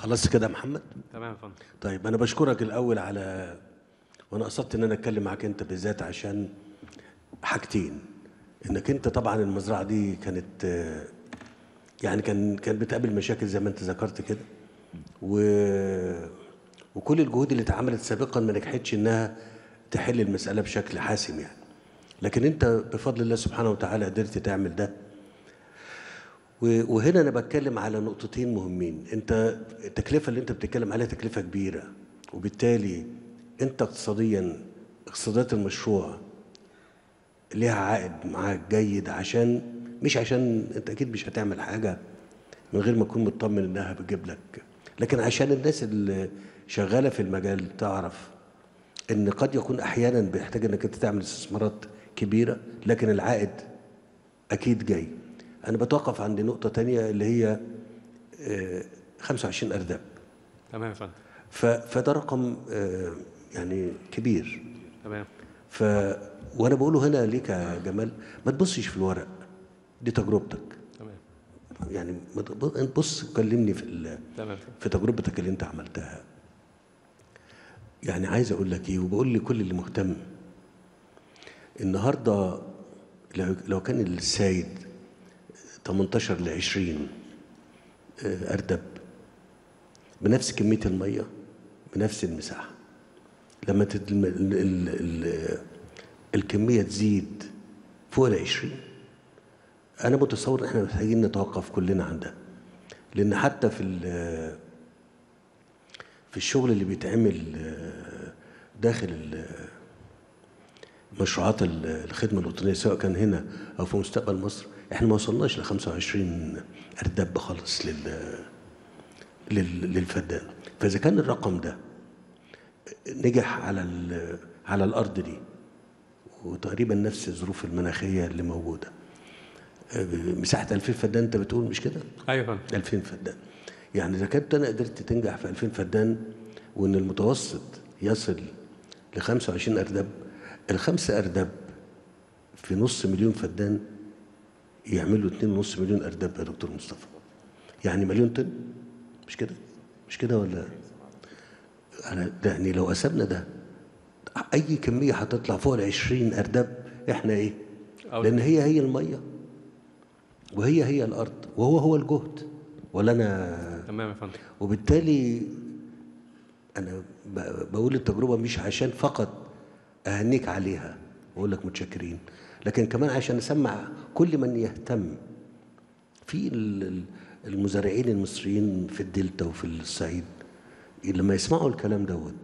خلصت كده يا محمد تمام يا فندم طيب انا بشكرك الاول على وانا قصدت ان انا اتكلم معاك انت بالذات عشان حاجتين انك انت طبعا المزرعه دي كانت آه، يعني كان كان بتقابل مشاكل زي ما انت ذكرت كده و وكل الجهود اللي اتعملت سابقا ما نجحتش انها تحل المساله بشكل حاسم يعني لكن انت بفضل الله سبحانه وتعالى قدرت تعمل ده و- وهنا انا بتكلم على نقطتين مهمين انت التكلفه اللي انت بتتكلم عليها تكلفه كبيره وبالتالي انت اقتصاديا اقتصادات المشروع ليها عائد معاك جيد عشان مش عشان انت اكيد مش هتعمل حاجه من غير ما تكون مطمن انها بتجيب لك لكن عشان الناس اللي شغاله في المجال تعرف ان قد يكون احيانا بيحتاج انك انت تعمل استثمارات كبيره لكن العائد اكيد جاي انا بتوقف عند نقطه تانية اللي هي آه، 25 ارداب تمام يا فندم ف- فده رقم آه، يعني كبير تمام ف وانا بقوله هنا ليك يا جمال ما تبصش في الورق دي تجربتك تمام يعني ما تب- انت بص كلمني في ال- تمام في تجربتك اللي انت عملتها يعني عايز اقول لك ايه وبقول لكل اللي مهتم النهارده لو لو كان السايد 18 ل 20 آه، اردب بنفس كميه الميه بنفس المساحه لما تد... ال... ال... ال... الكميه تزيد فوق ال 20 انا متصور ان احنا محتاجين نتوقف كلنا عن ده لان حتى في ال- في الشغل اللي بيتعمل آه، داخل ال- مشروعات ال- الخدمه الوطنيه سواء كان هنا او في مستقبل مصر احنا ما وصلناش ل 25 اردب خالص لل لل- للفدان فاذا كان الرقم ده نجح على ال- على الارض دي وتقريبا نفس الظروف المناخيه اللي موجوده آه، مساحه 2000 فدان انت بتقول مش كده؟ ايوه يا فندم 2000 فدان يعني اذا كنت انا قدرت تنجح في 2000 فدان وان المتوسط يصل ل 25 اردب الخمسه اردب في نص مليون فدان يعملوا 2.5 مليون اردب يا دكتور مصطفى يعني مليون طن مش كده مش كده ولا انا ده يعني لو قسمنا ده اي كميه هتطلع فوق ال 20 اردب احنا ايه أو- لان هي هي الميه وهي هي الارض وهو هو الجهد ولا انا تمام يا فندم وبالتالي انا ب- بقول التجربه مش عشان فقط اهنيك عليها واقول لك متشكرين لكن كمان عشان اسمع كل من يهتم في ال- ال- المزارعين المصريين في الدلتا وفي الصعيد لما يسمعوا الكلام دوت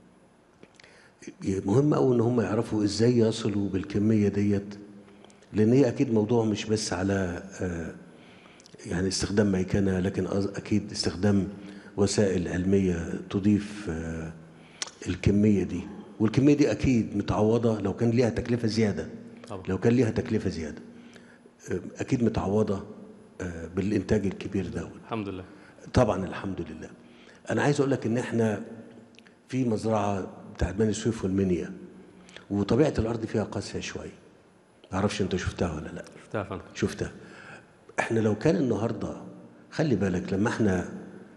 مهم قوي ان هم يعرفوا ازاي يصلوا بالكميه ديت لان هي اكيد موضوع مش بس على آه، يعني استخدام ميكنه لكن أز- اكيد استخدام وسائل علميه تضيف آه، الكميه دي والكميه دي اكيد متعوضه لو كان ليها تكلفه زياده طبعا. لو كان ليها تكلفه زياده آه، اكيد متعوضه آه، بالانتاج الكبير دوت الحمد لله طبعا الحمد لله انا عايز اقول لك ان احنا في مزرعه بتاعت بني سويف والمنيا وطبيعه الارض فيها قاسيه شويه ما اعرفش انت شفتها ولا لا شفتها يا فندم شفتها احنا لو كان النهارده خلي بالك لما احنا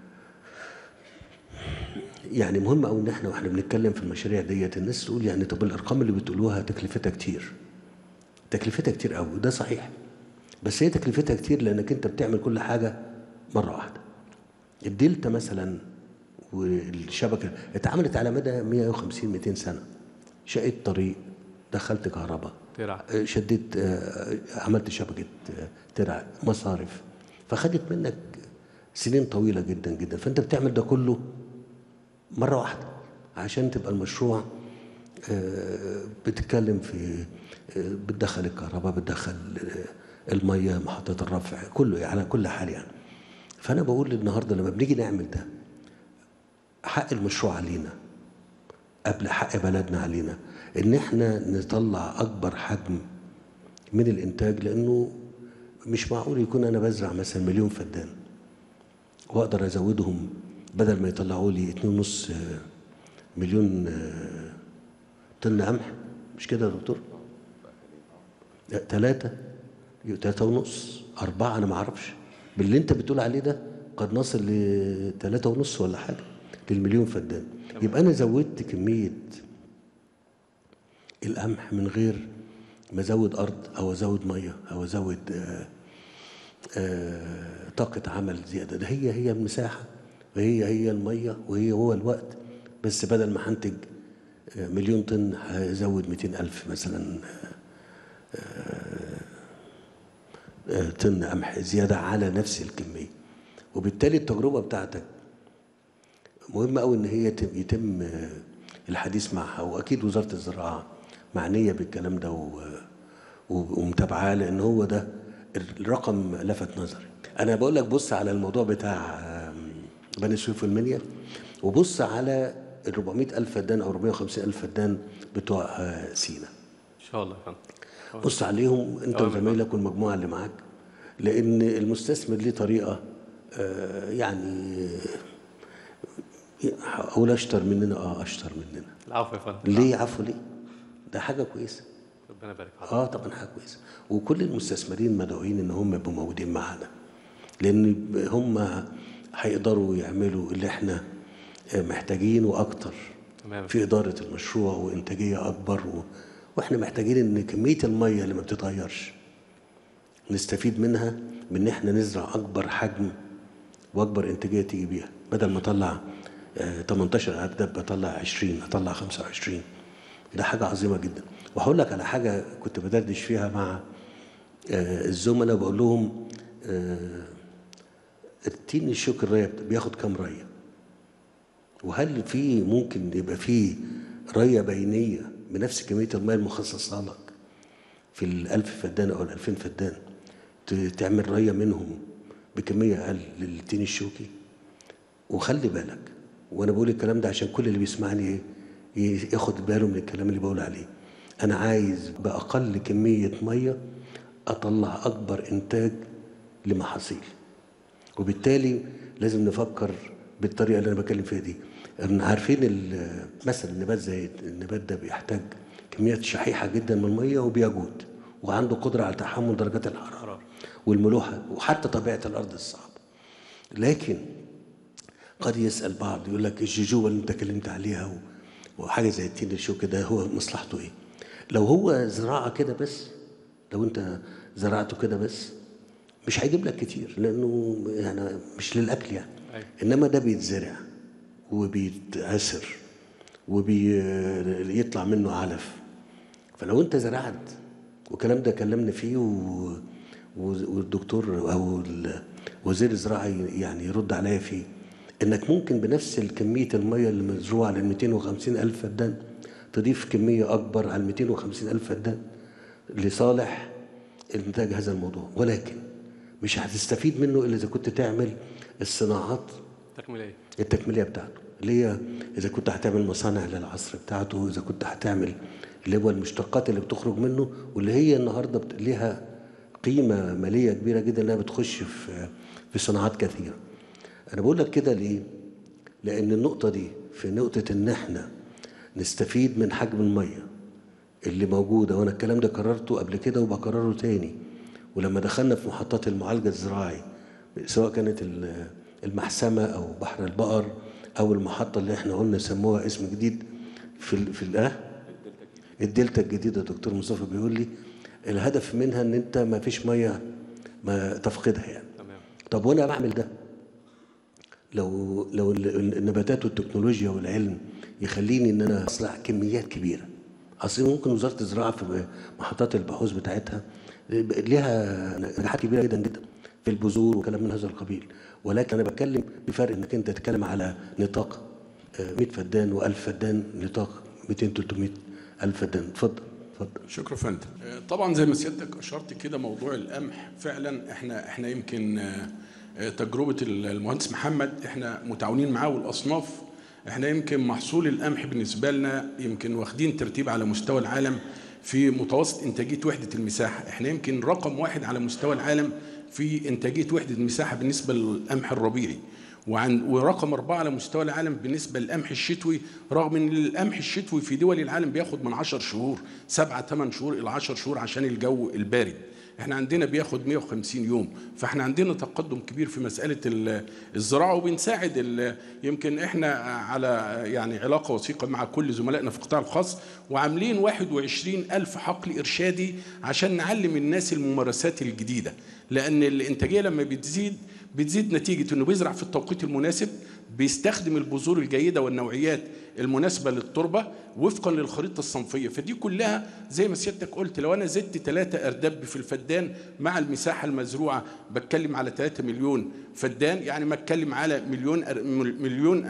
يعني مهم قوي ان احنا واحنا بنتكلم في المشاريع ديت الناس تقول يعني طب الارقام اللي بتقولوها تكلفتها كتير تكلفتها كتير قوي وده صحيح بس هي تكلفتها كتير لانك انت بتعمل كل حاجه مره واحده الدلتا مثلا والشبكه اتعملت على مدى 150 200 سنه شقيت طريق دخلت كهرباء ترع شديت آه، عملت شبكه آه، ترع مصارف فخدت منك سنين طويله جدا جدا فانت بتعمل ده كله مره واحده عشان تبقى المشروع آه، بتتكلم في آه، بتدخل الكهرباء بتدخل آه، الميه محطات الرفع كله يعني على كل حال يعني فانا بقول النهارده لما بنيجي نعمل ده حق المشروع علينا قبل حق بلدنا علينا ان احنا نطلع اكبر حجم من الانتاج لانه مش معقول يكون انا بزرع مثلا مليون فدان واقدر ازودهم بدل ما يطلعوا لي 2.5 مليون آه، طن قمح مش كده يا دكتور؟ لا ثلاثة ثلاثة ونص أربعة أنا ما أعرفش باللي أنت بتقول عليه ده قد نصل لثلاثة ونص ولا حاجة للمليون فدان يبقى أنا زودت كمية القمح من غير ما أزود أرض أو أزود مية أو أزود آه آه طاقة عمل زيادة ده هي هي المساحة وهي هي المية وهي هو الوقت بس بدل ما هنتج آه، مليون طن هزود 200 ألف مثلا آه، طن قمح زيادة على نفس الكمية وبالتالي التجربة بتاعتك مهم قوي ان هي يتم- يتم آه، الحديث معها واكيد وزارة الزراعة معنية بالكلام ده و- و- ومتابعاه لان هو ده الرقم لفت نظري انا بقول لك بص على الموضوع بتاع آم، بني سويف والمنيا وبص على ال 400 الف فدان او 450 الف فدان بتوع آه، سينا ان شاء الله يا فندم بص عليهم انت أوامر وزمايلك والمجموعه اللي معاك لان المستثمر ليه طريقه آه، يعني اقول اشطر مننا اه اشطر مننا العفو يا فندم ليه عفوا ليه ده حاجه كويسه ربنا يبارك في حضرتك اه طبعا حاجه كويسه وكل المستثمرين مدعوين ان هم يبقوا موجودين معانا لان هم هيقدروا يعملوا اللي احنا آه، محتاجينه واكتر تمام في إدارة المشروع وإنتاجية أكبر و... وإحنا محتاجين إن كمية المية اللي ما بتتغيرش نستفيد منها بإن إحنا نزرع أكبر حجم وأكبر إنتاجية تيجي بيها بدل ما أطلع آه، 18 عدد بطلع 20 أطلع 25 ده حاجة عظيمة جدا وهقول لك على حاجة كنت بدردش فيها مع آه، الزملاء وبقول لهم آه، التين الشوك الرية بياخد كام ريه؟ وهل في ممكن يبقى في رية بينية بنفس كمية المياه المخصصة لك في الألف فدان أو الألفين فدان ت- تعمل رية منهم بكمية أقل للتين الشوكي وخلي بالك وأنا بقول الكلام ده عشان كل اللي بيسمعني ي- ياخد باله من الكلام اللي بقول عليه أنا عايز بأقل كمية مية أطلع أكبر إنتاج لمحاصيل وبالتالي لازم نفكر بالطريقه اللي انا بتكلم فيها دي احنا عارفين ال- مثلا النبات زي النبات ده بيحتاج كميات شحيحه جدا من الميه وبيجود وعنده قدره على تحمل درجات الحراره والملوحه وحتى طبيعه الارض الصعبه لكن قد يسال بعض يقول لك الججوه اللي انت اتكلمت عليها و- وحاجه زي التين الشوكي ده هو مصلحته ايه؟ لو هو زراعه كده بس لو انت زرعته كده بس مش هيجيب لك كتير لانه يعني مش للاكل يعني أيوة. انما ده بيتزرع وبيتعسر وبيطلع منه علف فلو انت زرعت والكلام ده كلمنا فيه و... و- والدكتور او ال- وزير الزراعه يعني يرد عليا فيه انك ممكن بنفس كميه الميه اللي مزروعه لل 250 الف فدان تضيف كميه اكبر على ال 250 الف فدان لصالح انتاج هذا الموضوع ولكن مش هتستفيد منه الا اذا كنت تعمل الصناعات تكميليه التكميليه بتاعته اللي هي اذا كنت هتعمل مصانع للعصر بتاعته اذا كنت هتعمل اللي هو المشتقات اللي بتخرج منه واللي هي النهارده بت- ليها قيمه ماليه كبيره جدا انها بتخش في في صناعات كثيره. انا بقول لك كده ليه؟ لان النقطه دي في نقطه ان احنا نستفيد من حجم الميه اللي موجوده وانا الكلام ده كررته قبل كده وبكرره تاني ولما دخلنا في محطات المعالجه الزراعي سواء كانت ال- المحسمه او بحر البقر او المحطه اللي احنا قلنا سموها اسم جديد في ال في الاه الدلتا الجديده دكتور مصطفى بيقول لي الهدف منها ان انت ما فيش ميه ما تفقدها يعني تمام طب وانا بعمل ده لو لو ال- ال- النباتات والتكنولوجيا والعلم يخليني ان انا اصنع كميات كبيره اصل ممكن وزاره الزراعه في محطات البحوث بتاعتها ليها نجاحات كبيره جدا جدا في البذور وكلام من هذا القبيل ولكن انا بتكلم بفرق انك انت تتكلم على نطاق آه، 100 فدان و1000 فدان نطاق 200 300 الف فدان اتفضل اتفضل شكرا فندم آه، طبعا زي ما سيادتك اشرت كده موضوع القمح فعلا احنا احنا يمكن آه، آه، تجربه المهندس محمد احنا متعاونين معاه والاصناف احنا يمكن محصول القمح بالنسبه لنا يمكن واخدين ترتيب على مستوى العالم في متوسط انتاجيه وحده المساحه احنا يمكن رقم واحد على مستوى العالم في انتاجيه وحده المساحه بالنسبه للقمح الربيعي وعن ورقم أربعة على مستوى العالم بالنسبة للقمح الشتوي رغم أن القمح الشتوي في دول العالم بياخد من 10 شهور سبعة ثمان شهور إلى 10 شهور عشان الجو البارد احنا عندنا بياخد 150 يوم فاحنا عندنا تقدم كبير في مساله ال- الزراعه وبنساعد ال- يمكن احنا على يعني علاقه وثيقه مع كل زملائنا في القطاع الخاص وعاملين 21 الف حقل ارشادي عشان نعلم الناس الممارسات الجديده لان الانتاجيه لما بتزيد بتزيد نتيجه انه بيزرع في التوقيت المناسب بيستخدم البذور الجيده والنوعيات المناسبه للتربه وفقا للخريطه الصنفيه فدي كلها زي ما سيادتك قلت لو انا زدت 3 اردب في الفدان مع المساحه المزروعه بتكلم على 3 مليون فدان يعني ما اتكلم على مليون أر- مليون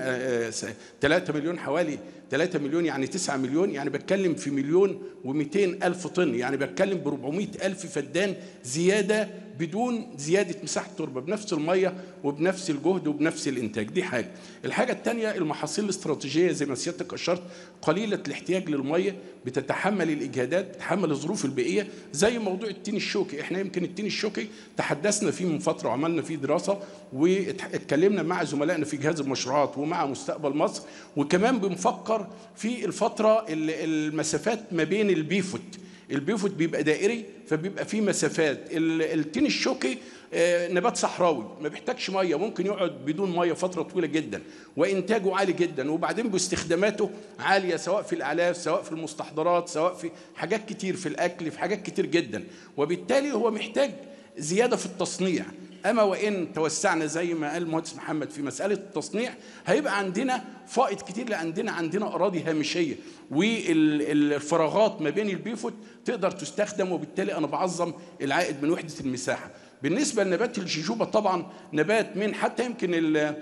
3 مليون حوالي 3 مليون يعني 9 مليون يعني بتكلم في مليون و200 الف طن يعني بتكلم ب 400 الف فدان زياده بدون زياده مساحه تربه بنفس الميه وبنفس الجهد وبنفس الانتاج دي حاجه الحاجه الثانيه المحاصيل الاستراتيجيه زي ما سيادتك اشرت قليله الاحتياج للميه بتتحمل الاجهادات بتتحمل الظروف البيئيه زي موضوع التين الشوكي احنا يمكن التين الشوكي تحدثنا فيه من فتره وعملنا فيه دراسه واتكلمنا مع زملائنا في جهاز المشروعات ومع مستقبل مصر وكمان بنفكر في الفتره ال- المسافات ما بين البيفوت البيفوت بيبقى دائري فبيبقى فيه مسافات ال- التين الشوكي آه، نبات صحراوي ما بيحتاجش ميه ممكن يقعد بدون ميه فتره طويله جدا وانتاجه عالي جدا وبعدين باستخداماته عاليه سواء في الاعلاف سواء في المستحضرات سواء في حاجات كتير في الاكل في حاجات كتير جدا وبالتالي هو محتاج زياده في التصنيع اما وان توسعنا زي ما قال المهندس محمد في مساله التصنيع هيبقى عندنا فائض كتير لان عندنا عندنا اراضي هامشيه والفراغات ما بين البيفوت تقدر تستخدم وبالتالي انا بعظم العائد من وحده المساحه بالنسبه لنبات الجيجوبا طبعا نبات من حتى يمكن ال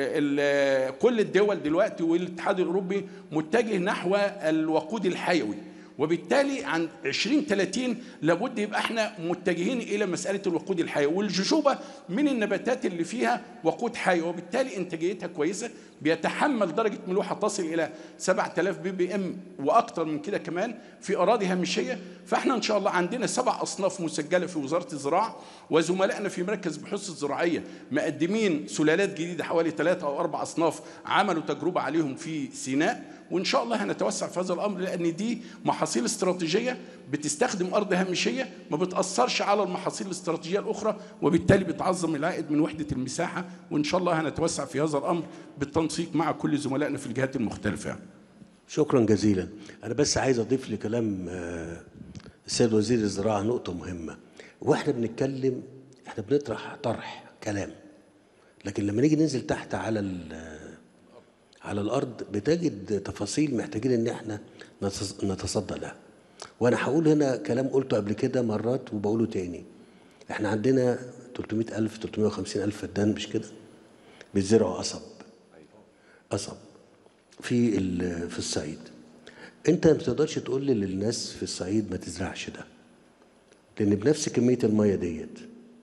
ال كل الدول دلوقتي والاتحاد الاوروبي متجه نحو الوقود الحيوي وبالتالي عن 2030 لابد يبقى احنا متجهين الى مساله الوقود الحيوي والججوبه من النباتات اللي فيها وقود حيوي وبالتالي انتاجيتها كويسه بيتحمل درجه ملوحه تصل الى 7000 بي بي ام واكثر من كده كمان في اراضي هامشيه فاحنا ان شاء الله عندنا سبع اصناف مسجله في وزاره الزراعه وزملائنا في مركز بحوث الزراعيه مقدمين سلالات جديده حوالي ثلاثه او اربع اصناف عملوا تجربه عليهم في سيناء وان شاء الله هنتوسع في هذا الامر لان دي محاصيل استراتيجيه بتستخدم ارض هامشيه ما بتاثرش على المحاصيل الاستراتيجيه الاخرى وبالتالي بتعظم العائد من وحده المساحه وان شاء الله هنتوسع في هذا الامر بالتنسيق مع كل زملائنا في الجهات المختلفه شكرا جزيلا انا بس عايز اضيف لكلام آه، السيد وزير الزراعه نقطه مهمه واحنا بنتكلم احنا بنطرح طرح كلام لكن لما نيجي ننزل تحت على ال- على الارض بتجد تفاصيل محتاجين ان احنا نتص- نتصدى لها وانا هقول هنا كلام قلته قبل كده مرات وبقوله تاني احنا عندنا 300 الف 350 الف فدان مش كده بيزرعوا قصب قصب في ال- في الصعيد انت ما تقدرش تقول للناس في الصعيد ما تزرعش ده لان بنفس كميه الميه ديت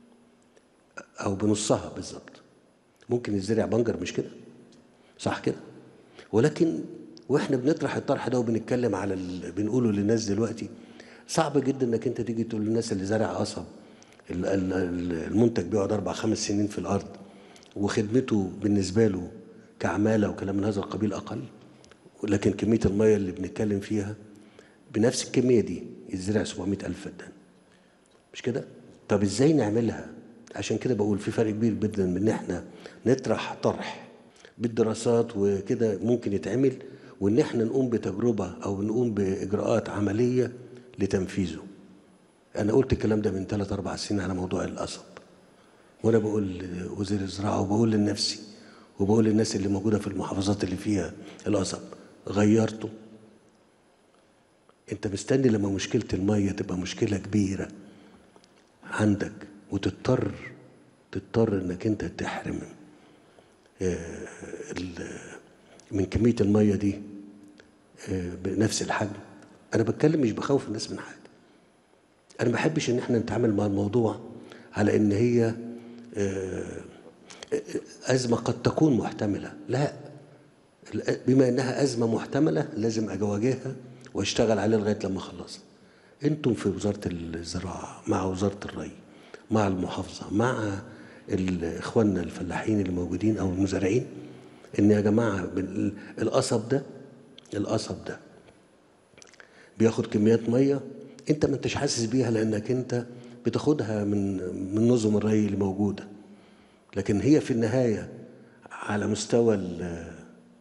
او بنصها بالظبط ممكن يزرع بنجر مش كده صح كده ولكن واحنا بنطرح الطرح ده وبنتكلم على ال... بنقوله للناس دلوقتي صعب جدا انك انت تيجي تقول للناس اللي زرع قصب ال- ال- ال- المنتج بيقعد اربع خمس سنين في الارض وخدمته بالنسبه له كعماله وكلام من هذا القبيل اقل ولكن كميه الميه اللي بنتكلم فيها بنفس الكميه دي يتزرع 700 الف فدان مش كده؟ طب ازاي نعملها؟ عشان كده بقول في فرق كبير جدا من ان احنا نطرح طرح بالدراسات وكده ممكن يتعمل وان احنا نقوم بتجربه او نقوم باجراءات عمليه لتنفيذه. انا قلت الكلام ده من ثلاث اربع سنين على موضوع القصب. وانا بقول لوزير الزراعه وبقول لنفسي وبقول للناس اللي موجوده في المحافظات اللي فيها القصب غيرته انت مستني لما مشكله الميه تبقى مشكله كبيره عندك وتضطر تضطر انك انت تحرم آه، ال- من كميه الميه دي آه، بنفس الحجم انا بتكلم مش بخوف الناس من حاجه انا ما بحبش ان احنا نتعامل مع الموضوع على ان هي آه، ازمه قد تكون محتمله لا بما انها ازمه محتمله لازم اواجهها واشتغل عليها لغايه لما اخلصها انتم في وزاره الزراعه مع وزاره الري مع المحافظه مع ال- اخواننا الفلاحين اللي موجودين او المزارعين ان يا جماعه بال- القصب ده القصب ده بياخد كميات ميه انت ما انتش حاسس بيها لانك انت بتاخدها من من نظم الري اللي موجوده لكن هي في النهايه على مستوى ال-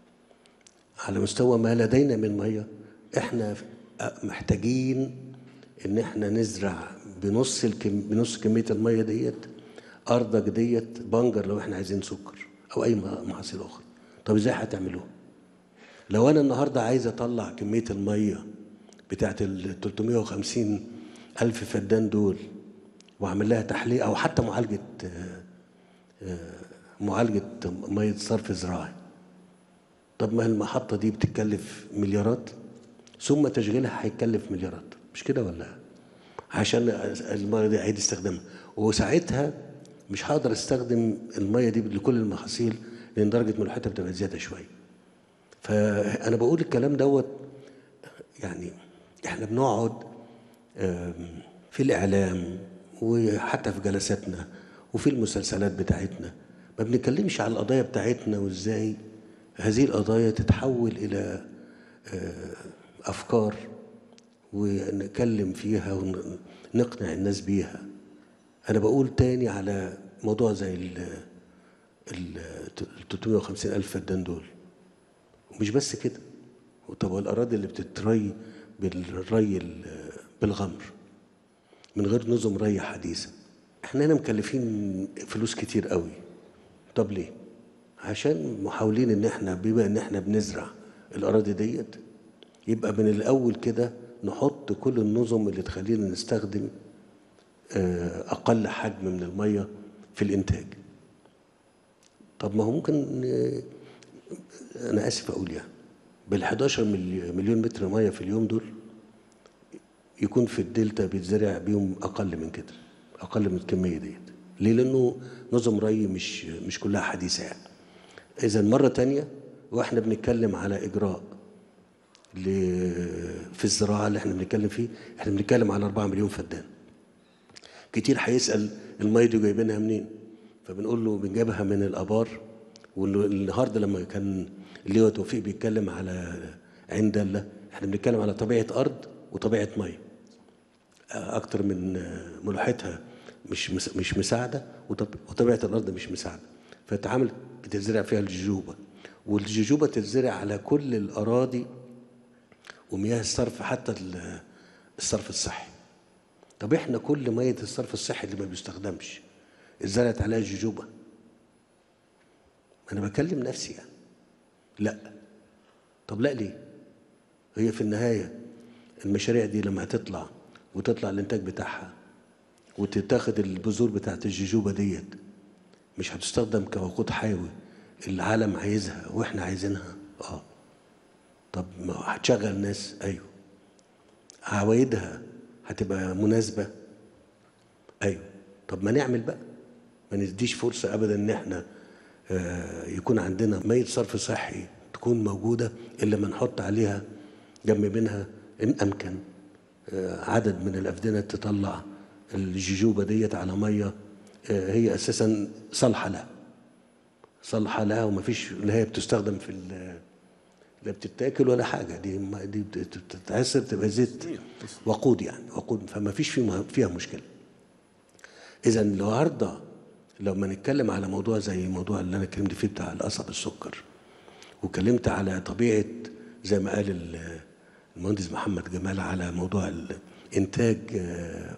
على مستوى ما لدينا من ميه احنا محتاجين ان احنا نزرع بنص الكم بنص كميه الميه ديت ارضك ديت بنجر لو احنا عايزين سكر او اي محاصيل اخرى طب ازاي هتعملوها لو انا النهارده عايز اطلع كميه الميه بتاعت ال 350 الف فدان دول واعمل لها تحليل او حتى معالجه آه، آه، معالجه ميه صرف زراعي طب ما المحطه دي بتتكلف مليارات ثم تشغيلها هيتكلف مليارات مش كده ولا عشان الميه دي عيد استخدامها وساعتها مش هقدر استخدم الميه دي لكل المحاصيل لان درجه ملوحتها بتبقى زياده شويه فانا بقول الكلام دوت يعني احنا بنقعد آم، في الاعلام وحتى في جلساتنا وفي المسلسلات بتاعتنا ما بنتكلمش على القضايا بتاعتنا وازاي هذه القضايا تتحول الى آه، افكار ونتكلم فيها ونقنع الناس بيها انا بقول تاني على موضوع زي ال ال 350 الف فدان دول ومش بس كده طب والاراضي اللي بتتري بالري ال- بالغمر من غير نظم ري حديثه احنا هنا مكلفين فلوس كتير قوي طب ليه عشان محاولين ان احنا بما ان احنا بنزرع الاراضي ديت يبقى من الاول كده نحط كل النظم اللي تخلينا نستخدم آه، اقل حجم من الميه في الانتاج طب ما هو ممكن آه، انا اسف اقول يعني بال 11 ملي- مليون متر ميه في اليوم دول يكون في الدلتا بيتزرع بيهم اقل من كده اقل من الكميه ديت ليه لانه نظم ري مش مش كلها حديثه يعني اذا مره تانية واحنا بنتكلم على اجراء ل- في الزراعه اللي احنا بنتكلم فيه احنا بنتكلم على 4 مليون فدان كتير هيسال الميه دي جايبينها منين فبنقول له بنجيبها من الابار والنهارده لما كان اللي هو توفيق بيتكلم على عين دله احنا بنتكلم على طبيعه ارض وطبيعه ميه اكتر من ملوحتها مش مس- مش مساعده وطب- وطبيعه الارض مش مساعده فتعامل بتزرع فيها الججوبه والججوبه تتزرع على كل الاراضي ومياه الصرف حتى ال- الصرف الصحي طب احنا كل ميه الصرف الصحي اللي ما بيستخدمش اتزرعت عليها ججوبه انا بكلم نفسي يعني لا طب لا ليه هي في النهايه المشاريع دي لما هتطلع وتطلع الانتاج بتاعها وتتاخد البذور بتاعت الججوبه ديت مش هتستخدم كوقود حيوي العالم عايزها واحنا عايزينها اه طب ما هتشغل ناس ايوه عوايدها هتبقى مناسبه ايوه طب ما نعمل بقى ما نديش فرصه ابدا ان احنا آه، يكون عندنا ميه صرف صحي تكون موجوده الا ما نحط عليها جنب منها ان امكن آه، عدد من الافدنه تطلع الججوبه ديت على ميه آه، هي اساسا صالحه لها صالحه لها ومفيش لا هي بتستخدم في ال- لا بتتاكل ولا حاجه دي ما- دي بت- بتتعصر تبقى زيت وقود يعني وقود فما فيش فيها فيها مشكله اذا النهارده لما نتكلم على موضوع زي الموضوع اللي انا اتكلمت فيه بتاع القصب السكر وكلمت على طبيعه زي ما قال ال- المهندس محمد جمال على موضوع الانتاج آه،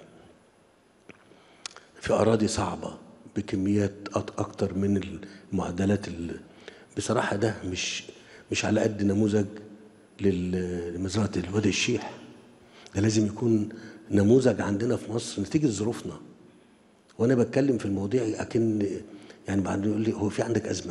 في اراضي صعبه بكميات أط- اكتر من المعدلات ال- بصراحه ده مش مش على قد نموذج لل- لمزرعه الوادي الشيح ده لازم يكون نموذج عندنا في مصر نتيجه ظروفنا وانا بتكلم في المواضيع اكن يعني بعد يقول لي هو في عندك ازمه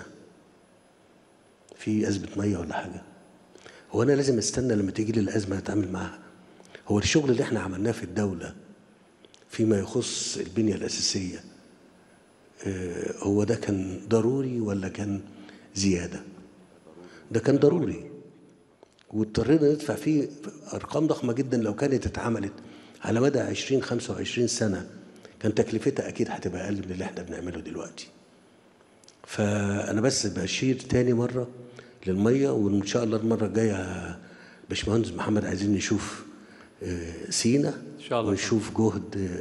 في ازمه ميه ولا حاجه هو انا لازم استنى لما تيجي لي الازمه اتعامل معاها هو الشغل اللي احنا عملناه في الدوله فيما يخص البنيه الاساسيه آه، هو ده كان ضروري ولا كان زياده ده كان ضروري واضطرينا ندفع فيه ارقام ضخمه جدا لو كانت اتعملت على مدى 20 25 سنه كان تكلفتها اكيد هتبقى اقل من اللي احنا بنعمله دلوقتي فانا بس بشير تاني مره للميه وان شاء الله المره الجايه باشمهندس محمد عايزين نشوف آه، سينا إن شاء الله. ونشوف جهد آه،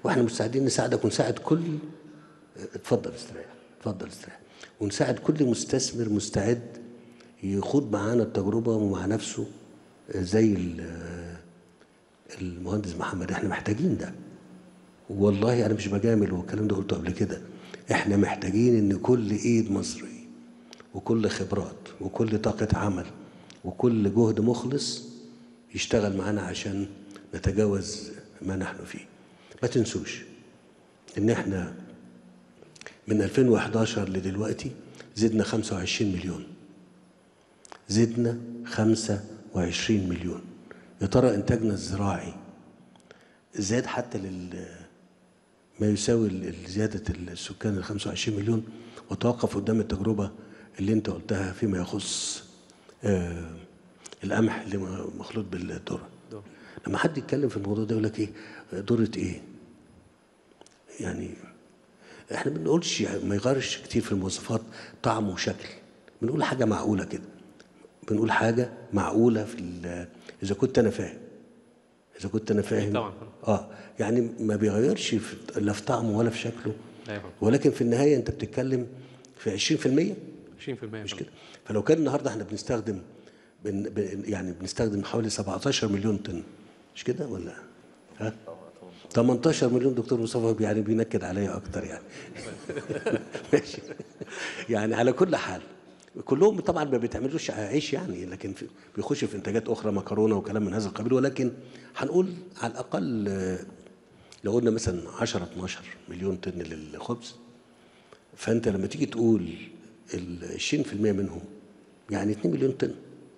واحنا مستعدين نساعدك ونساعد كل اتفضل استريح اتفضل استريح ونساعد كل مستثمر مستعد يخوض معانا التجربه ومع نفسه زي ال- المهندس محمد احنا محتاجين ده والله انا مش بجامل والكلام ده قلته قبل كده احنا محتاجين ان كل ايد مصري وكل خبرات وكل طاقة عمل وكل جهد مخلص يشتغل معانا عشان نتجاوز ما نحن فيه ما تنسوش ان احنا من 2011 لدلوقتي زدنا 25 مليون زدنا 25 مليون يا ترى انتاجنا الزراعي زاد حتى لل ما يساوي ال- زيادة السكان ال 25 مليون وتوقف قدام التجربة اللي انت قلتها فيما يخص آه القمح اللي م- مخلوط بالذرة دور. لما حد يتكلم في الموضوع ده يقول لك ايه ذرة ايه يعني احنا ما بنقولش ما يغيرش كتير في المواصفات طعم وشكل بنقول حاجة معقولة كده بنقول حاجة معقولة في ال- إذا كنت أنا فاهم إذا كنت أنا فاهم طبعاً. اه يعني ما بيغيرش في لا في طعمه ولا في شكله ايوه ولكن في النهايه انت بتتكلم في 20% 20% مش كده فلو كان النهارده احنا بنستخدم بن بن يعني بنستخدم حوالي 17 مليون طن مش كده ولا ها 18 مليون دكتور مصطفى يعني بينكد عليا اكتر يعني ماشي يعني على كل حال كلهم طبعا ما بيتعملوش عيش يعني لكن في بيخش في انتاجات اخرى مكرونه وكلام من هذا القبيل ولكن هنقول على الاقل آه، لو قلنا مثلا 10 12 مليون طن للخبز فانت لما تيجي تقول ال 20% منهم يعني 2 مليون طن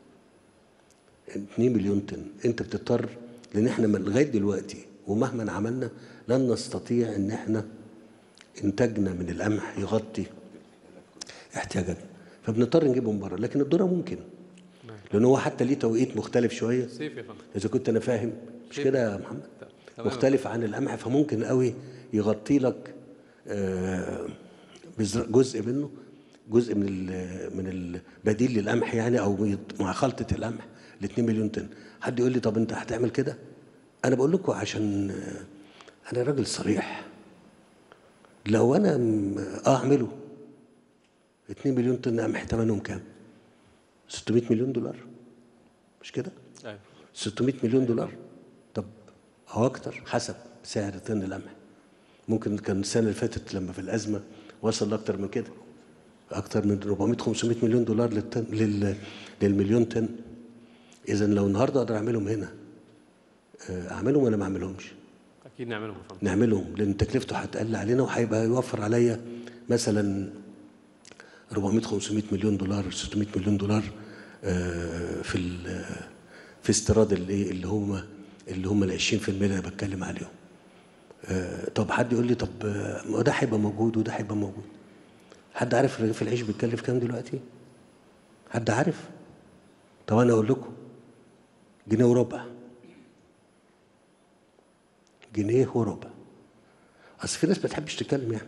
2 مليون طن انت بتضطر لان احنا من- لغايه دلوقتي ومهما عملنا لن نستطيع ان احنا انتاجنا من القمح يغطي احتياجاتنا فبنضطر نجيبه من بره لكن الذره ممكن لان هو حتى ليه توقيت مختلف شويه سيف يا فندم اذا كنت انا فاهم مش كيف؟ كده يا محمد تمام. مختلف عن القمح فممكن قوي يغطي لك آه، بزر- جزء منه جزء من ال- من البديل للقمح يعني او يت- مع خلطه القمح ل 2 مليون طن حد يقول لي طب انت هتعمل كده انا بقول لكم عشان آه، انا راجل صريح لو انا م- اه اعمله 2 مليون طن قمح ثمنهم كام 600 مليون دولار مش كده ايوه 600 مليون دولار طب او اكتر حسب سعر طن القمح ممكن كان السنه اللي فاتت لما في الازمه وصل لاكتر من كده اكتر من 400 500 مليون دولار للطن لل للمليون طن اذا لو النهارده اقدر اعملهم هنا آه، اعملهم ولا ما اعملهمش اكيد نعملهم يا فندم نعملهم لان تكلفته هتقل علينا وهيبقى يوفر عليا مثلا 400 500 مليون دولار 600 مليون دولار آه، في ال- في استيراد الايه اللي هم اللي هم ال 20% اللي انا بتكلم عليهم آه، طب حد يقول لي طب آه، ما هو ده هيبقى موجود وده هيبقى موجود حد عارف رغيف العيش بيتكلف كام دلوقتي حد عارف طب انا اقول لكم جنيه وربع جنيه وربع اصل في ناس ما تحبش تتكلم يعني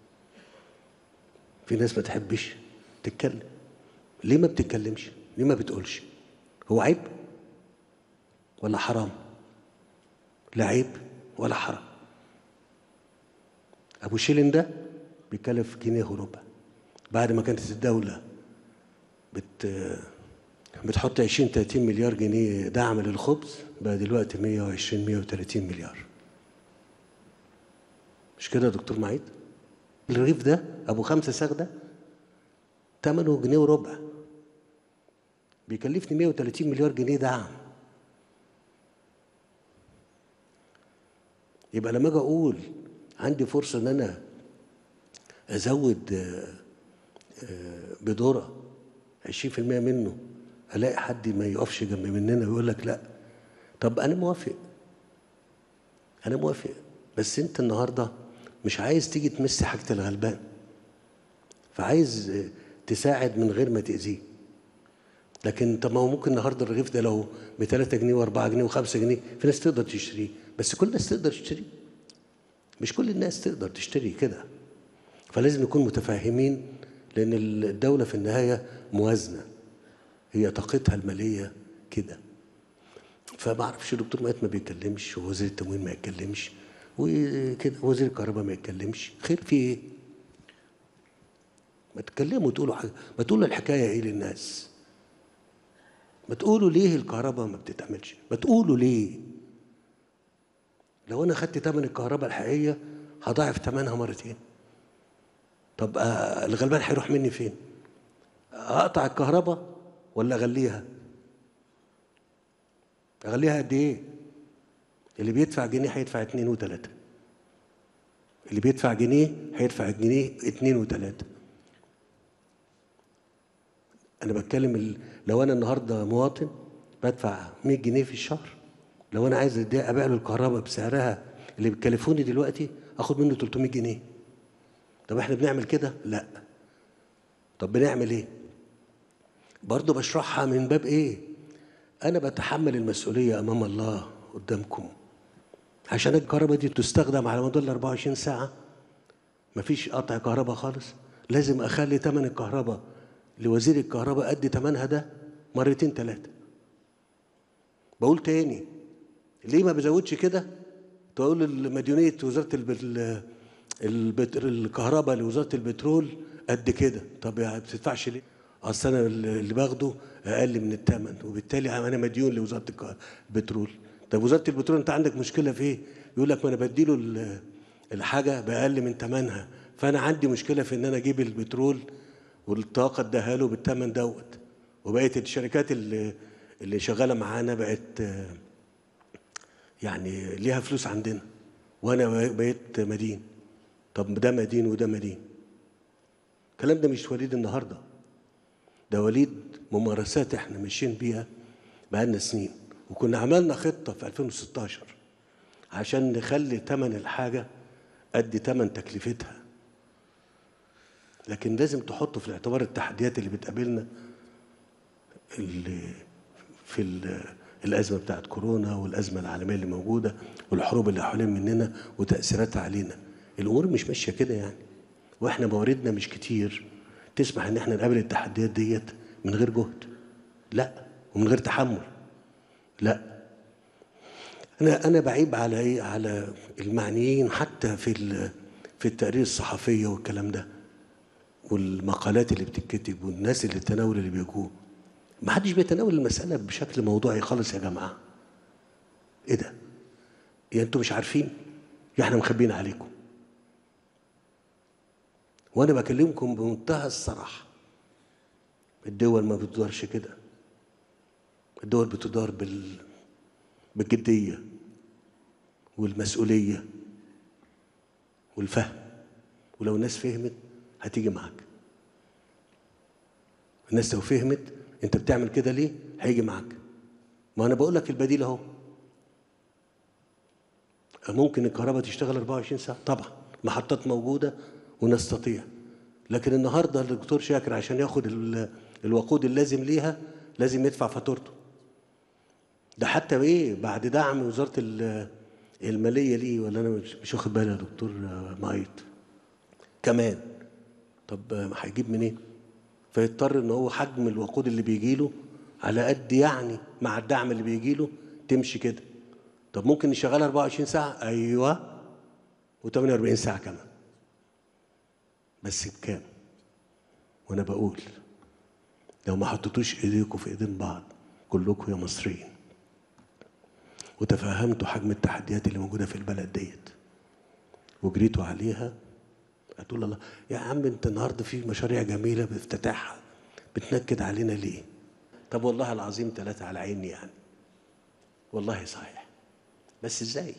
في ناس ما تحبش تتكلم ليه ما بتتكلمش ليه ما بتقولش هو عيب ولا حرام لا عيب ولا حرام ابو شيلين ده بيكلف جنيه وربع بعد ما كانت الدوله بت بتحط 20 30 مليار جنيه دعم للخبز بقى دلوقتي 120 130 مليار مش كده يا دكتور معيد الرغيف ده ابو خمسة ساغ ده ثمنه جنيه وربع بيكلفني 130 مليار جنيه دعم يبقى لما اجي اقول عندي فرصه ان انا ازود آه، آه، بذره 20% منه الاقي حد ما يقفش جنب مننا ويقول لك لا طب انا موافق انا موافق بس انت النهارده مش عايز تيجي تمس حاجه الغلبان فعايز آه، تساعد من غير ما تاذيه لكن طب ما هو ممكن النهارده الرغيف ده لو ب 3 جنيه و4 جنيه و5 جنيه في ناس تقدر تشتريه بس كل الناس تقدر تشتريه مش كل الناس تقدر تشتري كده فلازم نكون متفاهمين لان الدوله في النهايه موازنه هي طاقتها الماليه كده فما اعرفش دكتور مات ما بيتكلمش ووزير التموين ما يتكلمش وكده وزير الكهرباء ما يتكلمش خير في ايه ما تتكلموا تقولوا حاجه ما تقولوا الحكايه ايه للناس ما تقولوا ليه الكهرباء ما بتتعملش ما تقولوا ليه لو انا خدت ثمن الكهرباء الحقيقيه هضاعف ثمنها مرتين طب آه، الغلبان هيروح مني فين اقطع الكهرباء ولا اغليها اغليها قد ايه اللي بيدفع جنيه هيدفع اتنين وتلاته اللي بيدفع جنيه هيدفع جنيه اتنين وتلاته انا بتكلم ال... لو انا النهارده مواطن بدفع 100 جنيه في الشهر لو انا عايز أدي- ابيع له الكهرباء بسعرها اللي بتكلفوني دلوقتي اخد منه 300 جنيه طب احنا بنعمل كده لا طب بنعمل ايه برضه بشرحها من باب ايه انا بتحمل المسؤوليه امام الله قدامكم عشان الكهرباء دي تستخدم على مدار ال 24 ساعه مفيش قطع كهرباء خالص لازم اخلي ثمن الكهرباء لوزير الكهرباء قد ثمنها ده مرتين ثلاثه بقول تاني ليه ما بزودش كده تقول مديونيه وزاره الب... البت... الكهرباء لوزاره البترول قد كده طب ما بتدفعش ليه اصل انا اللي باخده اقل من الثمن وبالتالي انا مديون لوزاره الك- البترول طب وزاره البترول انت عندك مشكله في ايه يقول لك ما انا بديله ال- الحاجه باقل من ثمنها فانا عندي مشكله في ان انا اجيب البترول والطاقه اديها له بالثمن دوت وبقت الشركات اللي اللي شغاله معانا بقت آه، يعني ليها فلوس عندنا وانا بقيت مدين طب ده مدين وده مدين الكلام ده مش وليد النهارده ده وليد ممارسات احنا ماشيين بيها بقالنا سنين وكنا عملنا خطه في 2016 عشان نخلي ثمن الحاجه قد ثمن تكلفتها لكن لازم تحطه في الاعتبار التحديات اللي بتقابلنا اللي في ال- الازمه بتاعت كورونا والازمه العالميه اللي موجوده والحروب اللي حوالين مننا وتاثيراتها علينا الامور مش ماشيه كده يعني واحنا مواردنا مش كتير تسمح ان احنا نقابل التحديات ديت من غير جهد لا ومن غير تحمل لا انا انا بعيب على ايه على المعنيين حتى في ال- في التقارير الصحفيه والكلام ده والمقالات اللي بتتكتب والناس اللي التناول اللي بيجوه ما حدش بيتناول المسألة بشكل موضوعي خالص يا جماعة ايه ده يا انتوا مش عارفين يا احنا مخبيين عليكم وانا بكلمكم بمنتهى الصراحة الدول ما بتدارش كده الدول بتدار بال بالجدية والمسؤولية والفهم ولو الناس فهمت هتيجي معاك الناس لو فهمت انت بتعمل كده ليه هيجي معاك ما انا بقول لك البديل اهو ممكن الكهرباء تشتغل 24 ساعه طبعا محطات موجوده ونستطيع لكن النهارده الدكتور شاكر عشان ياخد ال- الوقود اللازم ليها لازم يدفع فاتورته ده حتى ايه بعد دعم وزاره ال- الماليه ليه ولا انا مش مش واخد بالي يا دكتور مايت كمان طب آه، هيجيب منين؟ فيضطر ان هو حجم الوقود اللي بيجي له على قد يعني مع الدعم اللي بيجي له تمشي كده طب ممكن نشغلها 24 ساعه ايوه و48 ساعه كمان بس بكام وانا بقول لو ما حطيتوش ايديكم في ايدين بعض كلكم يا مصريين وتفهمتوا حجم التحديات اللي موجوده في البلد ديت وجريتوا عليها هتقول الله يا عم انت النهارده في مشاريع جميله بافتتاحها بتنكد علينا ليه؟ طب والله العظيم ثلاثه على عيني يعني والله صحيح بس ازاي؟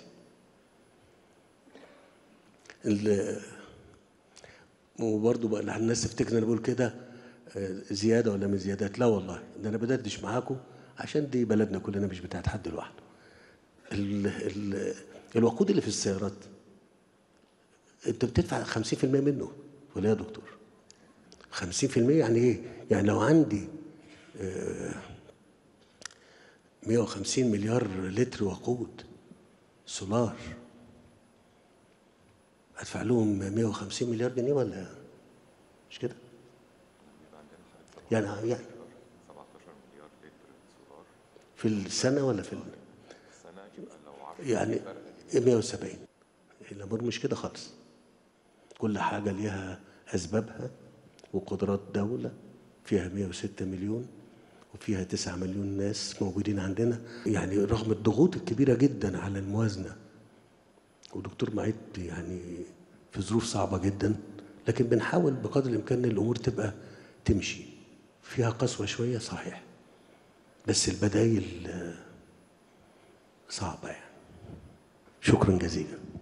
ال- وبرضه بقى الناس تفتكر ان انا بقول كده آه، زياده ولا مش زيادات لا والله ده انا بدردش معاكم عشان دي بلدنا كلنا مش بتاعت حد لوحده ال ال الوقود اللي في السيارات انت بتدفع 50% منه ولا يا دكتور 50% يعني ايه يعني لو عندي آه، 150 مليار لتر وقود سولار ادفع لهم 150 مليار جنيه ولا مش كده يعني يعني 17 مليار لتر سولار في السنه ولا في ال... السنة يبقى لو عرفت يعني 170 الامور مش كده خالص كل حاجه ليها اسبابها وقدرات دوله فيها 106 مليون وفيها 9 مليون ناس موجودين عندنا يعني رغم الضغوط الكبيره جدا على الموازنه ودكتور معيد يعني في ظروف صعبه جدا لكن بنحاول بقدر الامكان ان الامور تبقى تمشي فيها قسوه شويه صحيح بس البدايل آه، صعبه يعني شكرا جزيلا